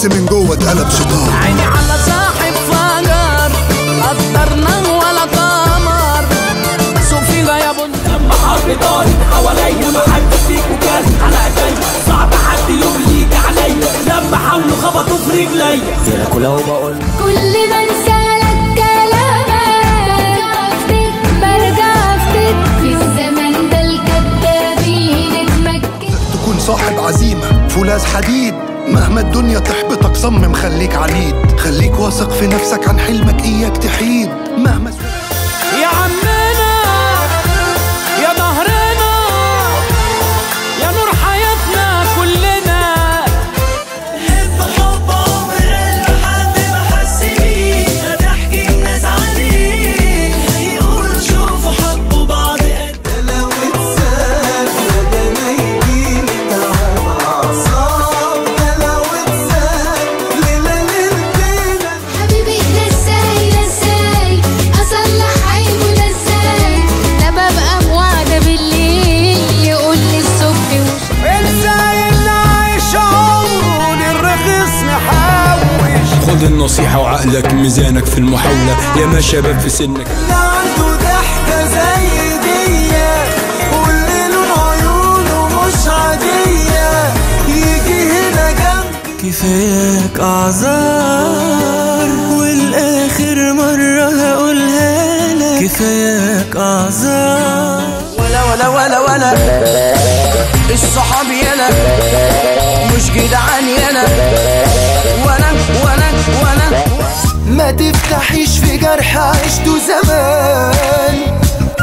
بس من جوه اتقلب شيطان عيني على صاحب فجر قدرنا ولا قمر صوفينا يا بن لما حرب طارت حواليا ما حد فيكم كان على ايديا صعب حد يوم يجي عليا لما حاولوا خبطوا في رجليا ولو بقول كل ما انسالك كلامك برجع افتك في الزمن ده الكدابين اتمكن تكون صاحب عزيمة فولاذ حديد مهما الدنيا تحبطك صمم خليك عنيد خليك واثق في نفسك عن حلمك اياك تحيد مهما يا عمنا يا ظهرنا يا نور حياتنا كلنا حب حب عمر لحد ما حس بيه هتحكي الناس عليه هيقولوا شوفوا حبوا بعض قد لو اتساب ده ما يجيب تعب اعصاب ده لو اتساب ليله ليلتين حبيبي ده ازاي ده ازاي اصلح عيبه ده ازاي ده ببقى موعده بالليل يقول لي الصبح وش ازاي اللي عايش عمره للرخيص محوش خد النصيحة وعقلك ميزانك في المحاولة يا ما شباب في سنك لا عنده ضحكة زي دي واللي لون عيونه مش عادية يجي هنا جنب كفاياك أعذار والآخر مرة هقولها لك كفاياك أعذار ولا ولا ولا ولا الصحاب يلا مش جدعان يلا وانا وانا وانا ما تفتحيش في جرح عشته زمان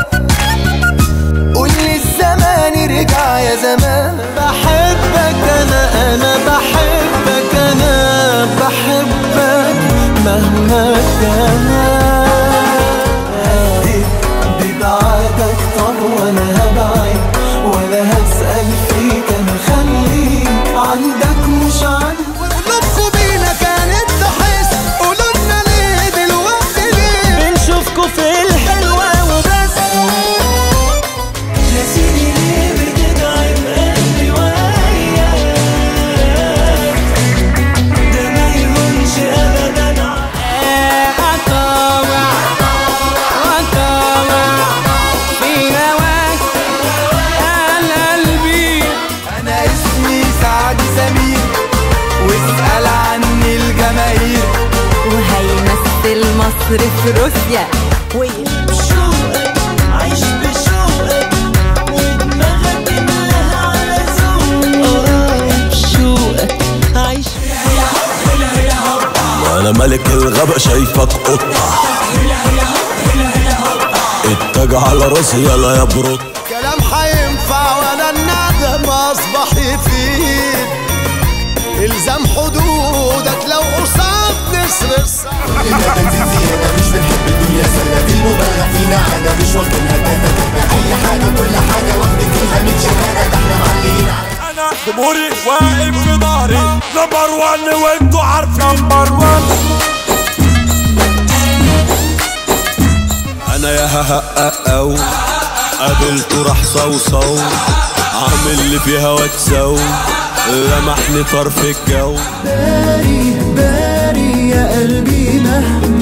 قول لي الزمان رجع يا زمان بحبك انا انا بحبك انا بحبك مهما كان ببعدك طب وانا هبعد ولا هسأل فيك انا خليك عندك مش عندك قلوبكم بينا كانت تحس قلوبنا ليه دلوقتي ليه بنشوفكوا في الحلوة وبس يا سيدي ليه بتتعب قلبي وياك ده ما يهونش ابدا أطوع وأطوع في هواك أنا قلبي انا اسمي سعد سمير واسأل عني الجماهير وهيمثل مصر في روسيا بشوقك عيش بشوقك ودماغك املاها على ذوقك بشوقك عيش انا ملك الغابة شايفك قطة اتجه على راسي يلا يا بروت كلام حينفع ولا الندم اصبح يفيد الزام حدودك لو قصاد نسر الصعب انا جمهوري واقف في ظهري نمبر 1 وانتوا عارفين نمبر 1 انا يا ههقق او قابلته راح صوصو عامل اللي فيها واتسو لمحني طرف الجو باري باري يا قلبي مهما